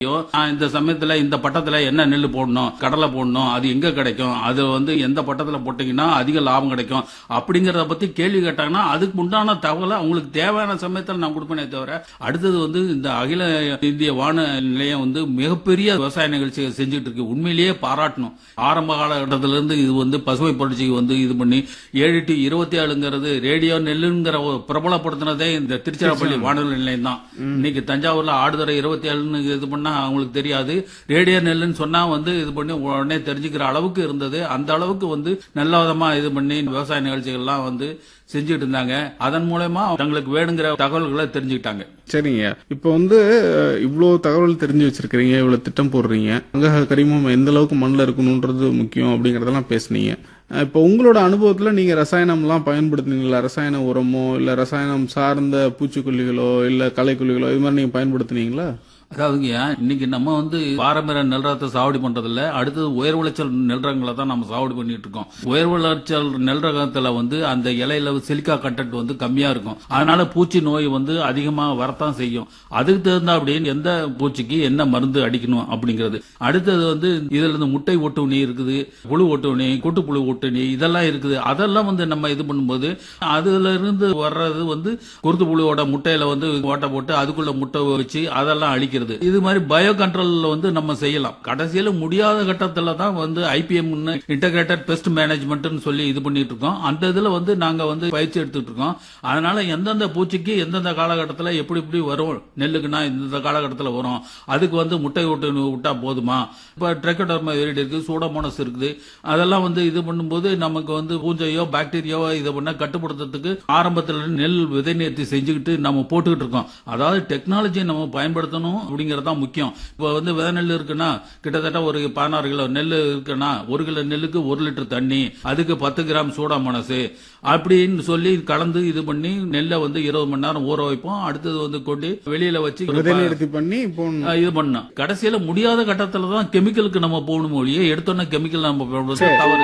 ஐயோ, நான் இந்த சமயத்துல இந்த பட்டத்துல என்ன நெல் போடணும் கடலை போடணும் அது எங்க கிடைக்கும் அது வந்து எந்த பட்டத்துல போட்டீங்கன்னா அதிக லாபம் கிடைக்கும் அப்படிங்கறத பத்தி கேள்வி கேட்டாங்கன்னா அதுக்கு உண்டான தகவலை அவங்களுக்கு தேவையான சமயத்துல நான் கொடுப்பேனே தவிர அடுத்தது வந்து இந்த அகில இந்திய வான நிலையம் வந்து மிகப்பெரிய விவசாய நிகழ்ச்சியை செஞ்சுட்டு இருக்கு உண்மையிலேயே பாராட்டணும் ஆரம்ப காலகட்டத்தில இருந்து இது வந்து பசுமை புரட்சிக்கு வந்து இது பண்ணி ஏழு டு இருபத்தி ஏழுங்கிறது ரேடியோ நெல்லுங்கிற ஒரு பிரபலப்படுத்தினதே இந்த திருச்சிராப்பள்ளி வானொலி நிலையம் தான் இன்னைக்கு தஞ்சாவூர்ல ஆடுதுறை இருபத்தி ஏழுன்னு இது பண்ணா அவங்களுக்கு தெரியாது ரேடியோ நெல்லுன்னு சொன்னா வந்து இது பண்ணி உடனே தெரிஞ்சுக்கிற அளவுக்கு இருந்தது அந்த அளவுக்கு வந்து நல்ல விதமா இது பண்ணி விவசாய நிகழ்ச்சிகள்லாம் வந்து செஞ்சுட்டு இருந்தாங்க அதன் மூலமா தங்களுக்கு வேணுங்கிற தகவல்களை தெரிஞ்சுக்கிட்டாங்க சரிங்க இப்போ வந்து அஹ், இவ்வளோ தகவல் தெரிஞ்சு வச்சிருக்கிறீங்க இவ்வளோ திட்டம் போடுறீங்க அங்க கரிமம் எந்த அளவுக்கு மண்ணில் இருக்கணுன்றது முக்கியம் அப்படிங்கறதெல்லாம் பேசுனீங்க அஹ், இப்போ உங்களோட அனுபவத்துல நீங்க ரசாயனம்லாம் பயன்படுத்துனீங்களா ரசாயன உரமோ இல்ல ரசாயனம் சார்ந்த பூச்சிக்கொல்லிகளோ இல்ல களைக்கொல்லிகளோ இது மாதிரி நீங்க பயன்படுத்துனீங்களா அதாவதுங்க இன்னைக்கு நம்ம வந்து பாரம்பரிய நெல் ரகத்தை சாகுபடி பண்றதில்ல அடுத்தது உயர் விளைச்சல் நெல் ரகங்களை தான் நம்ம சாகுபடி பண்ணிட்டு இருக்கோம் உயர் விளைச்சல் நெல் ரகத்துல வந்து அந்த இலையில சிலிக்கா கண்டென்ட் வந்து கம்மியா இருக்கும் அதனால பூச்சி நோய் வந்து அதிகமா வரத்தான் செய்யும் அதுக்கு தகுந்த அப்படின்னு எந்த பூச்சிக்கு என்ன மருந்து அடிக்கணும் அப்படிங்கிறது அடுத்தது வந்து இதுல இருந்து முட்டை ஒட்டுணி இருக்குது புழு ஒட்டுணி கூட்டு புழு ஒட்டுணி இதெல்லாம் இருக்குது அதெல்லாம் வந்து நம்ம இது பண்ணும்போது அதுல இருந்து வர்றது வந்து குருத்து புழுவோட முட்டையில வந்து ஓட்டை போட்டு அதுக்குள்ள முட்டை வச்சு அதெல்லாம் அழிக்கிறது இது மாதிரி பயோ கண்ட்ரோல்ல வந்து நம்ம செய்யலாம் கடைசியில முடியாத கட்டத்துல தான் வந்து ஐபிஎம் இன்டகிரேட்டட் பெஸ்ட் மேனேஜ்மெண்ட்னு சொல்லி இது பண்ணிட்டு இருக்கோம் அந்த இதுல வந்து நாங்க வந்து பயிற்சி எடுத்துட்டு இருக்கோம் அதனால எந்தெந்த பூச்சிக்கு எந்தெந்த காலகட்டத்துல எப்படி எப்படி வரும் நெல்லுக்குன்னா இந்த காலகட்டத்துல வரும் அதுக்கு வந்து முட்டை விட்டு விட்டா போதுமா இப்ப ட்ரெக்கடர்மா வெரிடி இருக்கு சூடோமோனஸ் இருக்குது அதெல்லாம் வந்து இது பண்ணும்போது நமக்கு வந்து பூஞ்சையோ பாக்டீரியாவோ இதை பண்ண கட்டுப்படுத்துறதுக்கு ஆரம்பத்துல நெல் விதை நேர்த்தி செஞ்சுக்கிட்டு நம்ம போட்டுக்கிட்டு இருக்கோம் அதாவது டெக்னாலஜியை நம்ம பயன்படுத்தணும் அப்படிங்கறது தான் முக்கியம் இப்போ வந்து விதை நெல் இருக்குன்னா கிட்டத்தட்ட ஒரு பதினாறு கிலோ நெல் இருக்குன்னா ஒரு கிலோ நெல்லுக்கு ஒரு லிட்டர் தண்ணி அதுக்கு பத்து கிராம் சூடாமோனஸ் அப்படின்னு சொல்லி கலந்து இது பண்ணி நெல்லை வந்து இருபது மணி நேரம் ஊற வைப்போம் அடுத்தது வந்து கொண்டு வெளியில வச்சு விதை நிறுத்தி பண்ணி இப்போ ஆஹ் இது பண்ணோம் கடைசியில முடியாத கட்டத்துல தான் கெமிக்கலுக்கு நம்ம போகணும் ஒழிய எடுத்தோன்னே கெமிக்கல் நம்ம பயன்படுத்த தவறு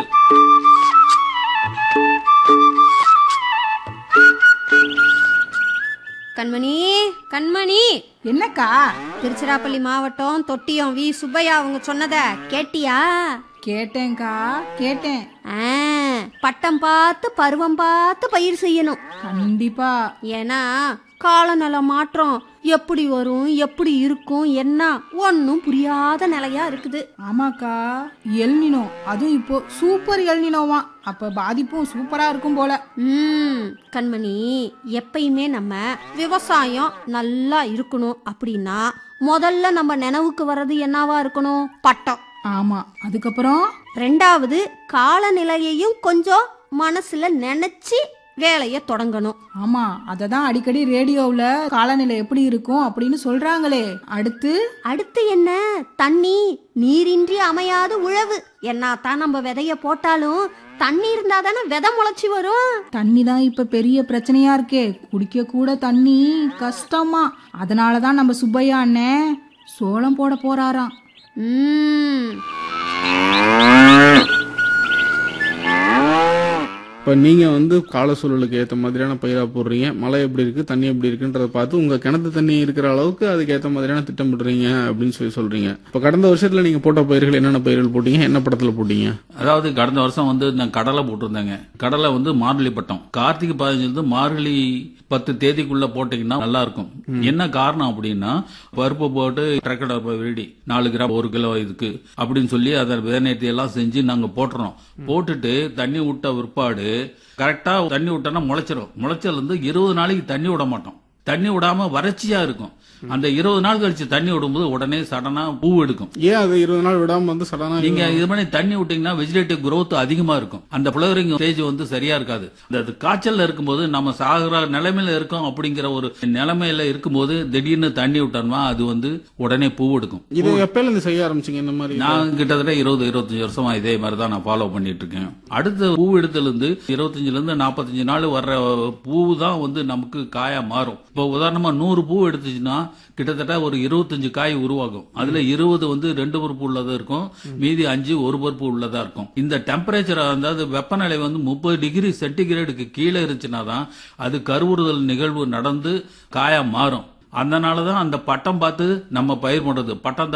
கண்மணி கண்மணி என்னக்கா திருச்சிராப்பள்ளி மாவட்டம் தொட்டியம் வி சுப்பையா அவங்க சொன்னத கேட்டியா கேட்டேன்க்கா கேட்டேன் ஆ, பட்டம் பார்த்து பருவம் பார்த்து பயிர் செய்யணும் கண்டிப்பா ஏன்னா காலநில மாற்றம் எப்படி வரும் எப்படி இருக்கும் என்ன ஒன்னும் புரியாத நிலையா இருக்குது ஆமாக்கா எல்னினோ அதுவும் இப்போ சூப்பர் எல்னினோவா அப்ப பாதிப்பும் சூப்பரா இருக்கும் போல ம் கண்மணி எப்பயுமே நம்ம விவசாயம் நல்லா இருக்கணும் அப்படின்னா முதல்ல நம்ம நினைவுக்கு வர்றது என்னவா இருக்கணும் பட்டம் ஆமா அதுக்கப்புறம் ரெண்டாவது காலநிலையையும் கொஞ்சம் மனசுல நினைச்சு வேலைய தொடங்கணும் ஆமா அததான் அடிக்கடி ரேடியோவுல காலநிலை எப்படி இருக்கும் அப்படின்னு சொல்றாங்களே அடுத்து அடுத்து என்ன தண்ணி நீரின்றி அமையாத உழவு என்னத்தான் நம்ம விதைய போட்டாலும் தண்ணி இருந்தா தானே விதை முளைச்சி வரும் தண்ணி தான் இப்ப பெரிய பிரச்சனையா இருக்கே குடிக்க கூட தண்ணி கஷ்டமா அதனாலதான் நம்ம சுப்பையா அண்ணன் சோளம் போட போறாராம் ம் இப்போ நீங்க வந்து கால சூழலுக்கு ஏற்ற மாதிரியான பயிரா போடுறீங்க மழை எப்படி இருக்கு தண்ணி எப்படி இருக்குன்றத பார்த்து உங்க கிணத்து தண்ணி இருக்கிற அளவுக்கு அதுக்கு ஏற்ற மாதிரியான திட்டமிடுறீங்க அப்படின்னு சொல்லி சொல்றீங்க இப்போ கடந்த வருஷத்துல நீங்க போட்ட பயிர்கள் என்னென்ன பயிர்கள் போட்டீங்க என்ன படத்துல போட்டீங்க அதாவது கடந்த வருஷம் வந்து நான் கடலை போட்டிருந்தேங்க கடலை வந்து மார்கழி பட்டம் கார்த்திகை பதினஞ்சு இருந்து மார்கழி பத்து தேதிக்குள்ள போட்டீங்கன்னா நல்லா இருக்கும் என்ன காரணம் அப்படின்னா பருப்பு போட்டு ட்ரக்கடை விடி நாலு கிராம் ஒரு கிலோ இதுக்கு அப்படின்னு சொல்லி அதை விதநேர்த்தி எல்லாம் செஞ்சு நாங்க போட்டுறோம் போட்டுட்டு தண்ணி விட்ட பிற்பாடு கரெக்டா தண்ணி விட்டோம்னா முளைச்சிரும் முளைச்சல் வந்து இருபது நாளைக்கு தண்ணி விட மாட்டோம் தண்ணி விடாம வறட்சியா இருக்கும் அந்த இருபது நாள் கழிச்சு தண்ணி விடும்போது உடனே சடனா பூ எடுக்கும் ஏன் அது இருபது நாள் விடாம வந்து சடனா நீங்க இது பண்ணி தண்ணி விட்டீங்கன்னா வெஜிடேட்டிவ் growth அதிகமா இருக்கும் அந்த ஃபிளவரிங் ஸ்டேஜ் வந்து சரியா இருக்காது இந்த அது காய்ச்சல்ல இருக்கும்போது நம்ம சாகுற நிலைமையில இருக்கோம் அப்படிங்கிற ஒரு நிலைமையில இருக்கும்போது திடீர்னு தண்ணி விட்டோம்னா அது வந்து உடனே பூ எடுக்கும் இது எப்பயில இருந்து செய்ய ஆரம்பிச்சீங்க இந்த மாதிரி நான் கிட்டத்தட்ட இருபது இருபத்தஞ்சு வருஷமா இதே மாதிரி தான் நான் ஃபாலோ பண்ணிட்டு இருக்கேன் அடுத்த பூ எடுத்துல இருந்து இருபத்தஞ்சுல இருந்து நாற்பத்தஞ்சு நாள் வர்ற பூ தான் வந்து நமக்கு காயா மாறும் இப்போ உதாரணமா நூறு பூ எடுத்துச்சுன்னா கிட்டத்தட்ட ஒரு இருபத்தஞ்சு காய் உருவாகும் அதுல இருபது வந்து ரெண்டு பருப்பு உள்ளதா இருக்கும் மீதி அஞ்சு ஒரு பருப்பு உள்ளதா இருக்கும் இந்த டெம்பரேச்சர் அதாவது வெப்பநிலை வந்து முப்பது டிகிரி சென்டிகிரேடுக்கு கீழே இருந்துச்சுன்னா தான் அது கருவுறுதல் நிகழ்வு நடந்து காயா மாறும் அதனாலதான் அந்த பட்டம் பார்த்து நம்ம பயிர் பண்றது பட்டம்